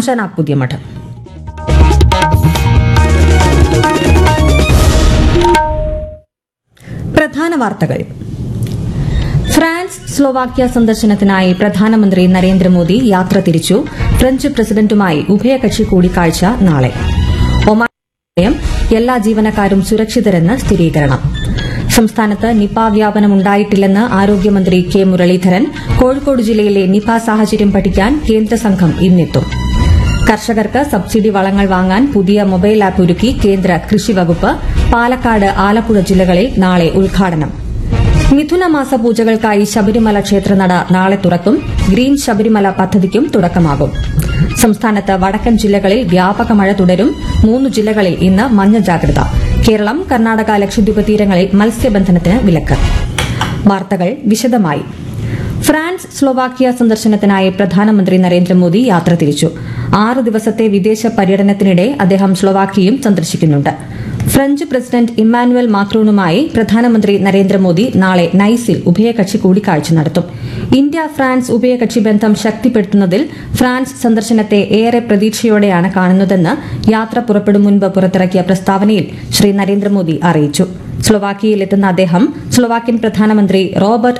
കാഞ്ചന പുതിയമഠം പ്രധാന വാർത്തകൾ ഫ്രാൻസ് സ്ലോവാക്യ സന്ദർശനത്തിനായി പ്രധാനമന്ത്രി നരേന്ദ്രമോദി യാത്ര തിരിച്ചു ഫ്രഞ്ച് പ്രസിഡന്റുമായി ഉഭയകക്ഷി കൂടിക്കാഴ്ച നാളെ ഒമാൻ നിലയം എല്ലാ ജീവനക്കാരും സുരക്ഷിതരെന്ന് സ്ഥിരീകരണം സംസ്ഥാനത്ത് നിപ വ്യാപനമുണ്ടായിട്ടില്ലെന്ന് ആരോഗ്യമന്ത്രി കെ മുരളീധരൻ കോഴിക്കോട് ജില്ലയിലെ നിപ സാഹചര്യം പഠിക്കാൻ കേന്ദ്ര സംഘം ഇന്നെത്തും കർഷകർക്ക് സബ്സിഡി വളങ്ങൾ വാങ്ങാൻ പുതിയ മൊബൈൽ ആപ്പ് ഒരുക്കി കേന്ദ്ര കൃഷി വകുപ്പ് പാലക്കാട് ആലപ്പുഴ ജില്ലകളിൽ നാളെ ഉദ്ഘാടനം മിഥുന മാസ പൂജകൾക്കായി ശബരിമല ക്ഷേത്രനട നാളെ തുറക്കും ഗ്രീൻ ശബരിമല പദ്ധതിക്കും തുടക്കമാകും സംസ്ഥാനത്ത് വടക്കൻ ജില്ലകളിൽ വ്യാപക മഴ തുടരും മൂന്ന് ജില്ലകളിൽ ഇന്ന് മഞ്ഞ ജാഗ്രത കേരളം കർണാടക ലക്ഷദ്വീപ് തീരങ്ങളിൽ മത്സ്യബന്ധനത്തിന് വിലക്ക് വാർത്തകൾ വിശദമായി ഫ്രാൻസ് സ്ലോവാക്യ സന്ദർശനത്തിനായി പ്രധാനമന്ത്രി നരേന്ദ്രമോദി യാത്ര തിരിച്ചു ആറ് ദിവസത്തെ വിദേശ പര്യടനത്തിനിടെ അദ്ദേഹം സ്ലോവാക്യയും സന്ദർശിക്കുന്നുണ്ട് ഫ്രഞ്ച് പ്രസിഡന്റ് ഇമ്മാനുവൽ മാക്രോണുമായി പ്രധാനമന്ത്രി നരേന്ദ്രമോദി നാളെ നൈസിൽ ഉഭയകക്ഷി കൂടിക്കാഴ്ച നടത്തും ഇന്ത്യ ഫ്രാൻസ് ഉഭയകക്ഷി ബന്ധം ശക്തിപ്പെടുത്തുന്നതിൽ ഫ്രാൻസ് സന്ദർശനത്തെ ഏറെ പ്രതീക്ഷയോടെയാണ് കാണുന്നതെന്ന് യാത്ര പുറപ്പെടും മുൻപ് പുറത്തിറക്കിയ പ്രസ്താവനയിൽ ശ്രീ നരേന്ദ്രമോദി അറിയിച്ചു സ്ലൊവാക്യയിലെത്തുന്ന അദ്ദേഹം സ്ലൊവാക്യൻ പ്രധാനമന്ത്രി റോബർട്ട്